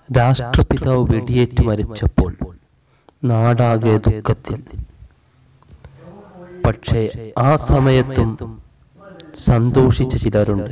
രാഷ്ട്രപിതാവ് വെടിയേറ്റ് മരിച്ചപ്പോൾ നാടാകെ ദുഃഖത്തിൽ പക്ഷേ ആ സമയത്തും സന്തോഷിച്ച ചിലരുണ്ട്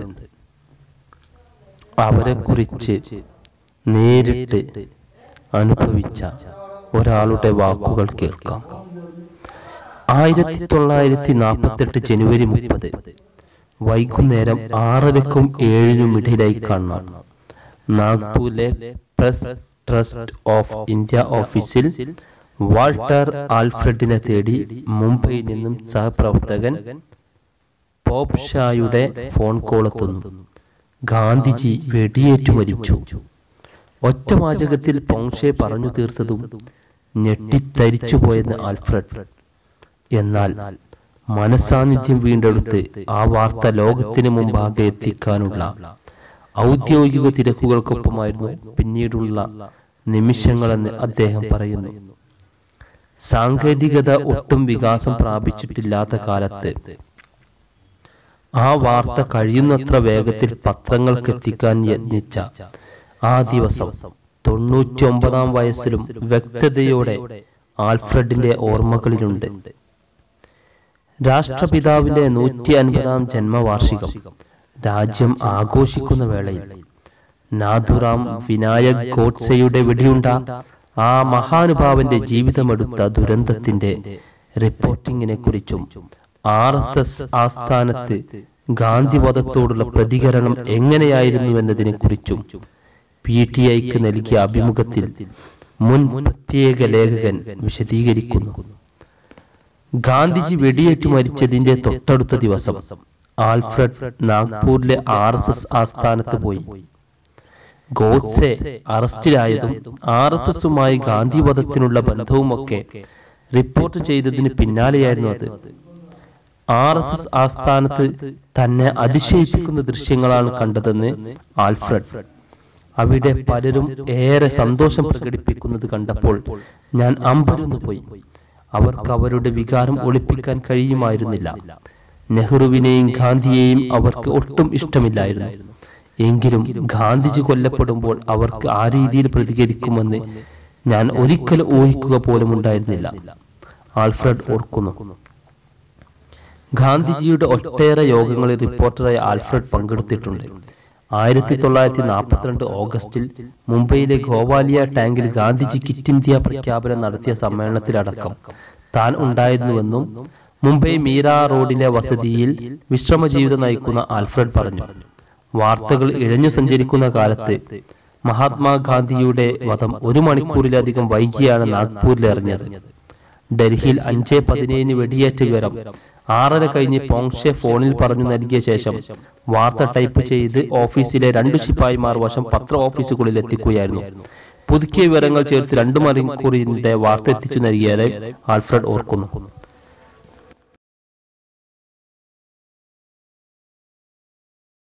അവരെ കുറിച്ച് നേരിട്ട് അനുഭവിച്ച ഒരാളുടെ വാക്കുകൾ കേൾക്കാം ആയിരത്തി തൊള്ളായിരത്തി നാൽപ്പത്തെട്ട് ജനുവരി മുപ്പത് വൈകുന്നേരം ആറരക്കും ഏഴിനും ഇടയിലായി കാണാം നാഗ്പൂരിലെ പ്രസ് ട്രസ്റ്റ് ഓഫ് ഇന്ത്യ ഓഫീസിൽ വാൾട്ടർ ആൽഫ്രഡിനെ തേടി മുംബൈയിൽ നിന്നും സഹപ്രവർത്തകൻ പോപ്പ് ഷായുടെ ഫോൺ കോൾ എത്തുന്നു ഗാന്ധിജി വെടിയേറ്റു മരിച്ചു ഒറ്റ വാചകത്തിൽ പോങ്ഷെ പറഞ്ഞു തീർത്തതും ഞെട്ടിത്തരിച്ചു പോയെന്ന് ആൽഫ്രഡ് എന്നാൽ മനസാന്നിധ്യം വീണ്ടെടുത്ത് ആ വാർത്ത ലോകത്തിന് മുമ്പാകെ എത്തിക്കാനുള്ള ഔദ്യോഗിക തിരക്കുകൾക്കൊപ്പമായിരുന്നു പിന്നീടുള്ള നിമിഷങ്ങളെന്ന് അദ്ദേഹം പറയുന്നു സാങ്കേതികത ഒട്ടും വികാസം പ്രാപിച്ചിട്ടില്ലാത്ത കാലത്ത് ആ വാർത്ത കഴിയുന്നത്ര വേഗത്തിൽ പത്രങ്ങൾക്ക് എത്തിക്കാൻ യത്നിച്ച ആ ദിവസം തൊണ്ണൂറ്റി ഒമ്പതാം വയസ്സിലും വ്യക്തതയോടെ ആൽഫ്രഡിന്റെ ഓർമ്മകളിലുണ്ട് രാഷ്ട്രപിതാവിന്റെ നൂറ്റി അൻപതാം ജന്മവാർഷികം രാജ്യം ആഘോഷിക്കുന്ന വേളയിൽ നാഥുറാം വിനായക് ഗോഡ്സെയുടെ വെടിയുണ്ട ആ മഹാനുഭാവന്റെ ജീവിതമെടുത്ത ദുരന്തത്തിന്റെ റിപ്പോർട്ടിങ്ങിനെ കുറിച്ചും ആർ എസ് എസ് ആസ്ഥാനത്ത് ഗാന്ധിവധത്തോടുള്ള പ്രതികരണം എങ്ങനെയായിരുന്നു എന്നതിനെ കുറിച്ചും പി ടി ഐക്ക് നൽകിയ അഭിമുഖത്തിൽ മുൻ പ്രത്യേക ലേഖകൻ വിശദീകരിക്കുന്നു ഗാന്ധിജി വെടിയേറ്റു മരിച്ചതിന്റെ തൊട്ടടുത്ത ദിവസം ആൽഫ്രഡ് നാഗ്പൂരിലെ ആർ എസ് എസ് ആസ്ഥാനത്ത് പോയി ഗോഡ്സെ അറസ്റ്റിലായതും ആർ എസ് എസുമായി ഗാന്ധിവധത്തിനുള്ള ബന്ധവുമൊക്കെ റിപ്പോർട്ട് ചെയ്തതിന് പിന്നാലെയായിരുന്നു അത് ആർ എസ് എസ് ആസ്ഥാനത്ത് തന്നെ അതിശയിപ്പിക്കുന്ന ദൃശ്യങ്ങളാണ് കണ്ടതെന്ന് ആൽഫ്രഡ് അവിടെ പലരും ഏറെ സന്തോഷം പ്രകടിപ്പിക്കുന്നത് കണ്ടപ്പോൾ ഞാൻ അമ്പരന്നു പോയി അവർക്ക് അവരുടെ വികാരം ഒളിപ്പിക്കാൻ കഴിയുമായിരുന്നില്ല നെഹ്റുവിനെയും ഗാന്ധിയെയും അവർക്ക് ഒട്ടും ഇഷ്ടമില്ലായിരുന്നു എങ്കിലും ഗാന്ധിജി കൊല്ലപ്പെടുമ്പോൾ അവർക്ക് ആ രീതിയിൽ പ്രതികരിക്കുമെന്ന് ഞാൻ ഒരിക്കലും ഊഹിക്കുക പോലും ഉണ്ടായിരുന്നില്ല ആൽഫ്രഡ് ഓർക്കുന്നു ഗാന്ധിജിയുടെ ഒട്ടേറെ യോഗങ്ങളിൽ റിപ്പോർട്ടറായ ആൽഫ്രഡ് പങ്കെടുത്തിട്ടുണ്ട് ആയിരത്തി തൊള്ളായിരത്തി നാൽപ്പത്തിരണ്ട് ഓഗസ്റ്റിൽ മുംബൈയിലെ ഗോവാലിയ ടാങ്കിൽ ഗാന്ധിജി കിറ്റ് ഇന്ത്യ പ്രഖ്യാപനം നടത്തിയ സമ്മേളനത്തിലടക്കം താൻ ഉണ്ടായിരുന്നുവെന്നും മുംബൈ മീര റോഡിലെ വസതിയിൽ വിശ്രമജീവിതം നയിക്കുന്ന ആൽഫ്രഡ് പറഞ്ഞു വാർത്തകൾ ഇഴഞ്ഞു സഞ്ചരിക്കുന്ന കാലത്ത് മഹാത്മാഗാന്ധിയുടെ വധം ഒരു മണിക്കൂറിലധികം വൈകിയാണ് നാഗ്പൂരിൽ അറിഞ്ഞത് ഡൽഹിയിൽ അഞ്ച് പതിനേഴിന് വെടിയേറ്റ വിവരം ആറര കഴിഞ്ഞ് പോങ്ഷെ ഫോണിൽ പറഞ്ഞു നൽകിയ ശേഷം വാർത്ത ടൈപ്പ് ചെയ്ത് ഓഫീസിലെ രണ്ടു ശിപ്പായിമാർ വശം പത്ര ഓഫീസുകളിൽ എത്തിക്കുകയായിരുന്നു പുതുക്കിയ വിവരങ്ങൾ ചേർത്ത് രണ്ടു മണിക്കൂറിന്റെ വാർത്ത എത്തിച്ചു നൽകിയതായി ആൽഫ്രഡ് ഓർക്കുന്നു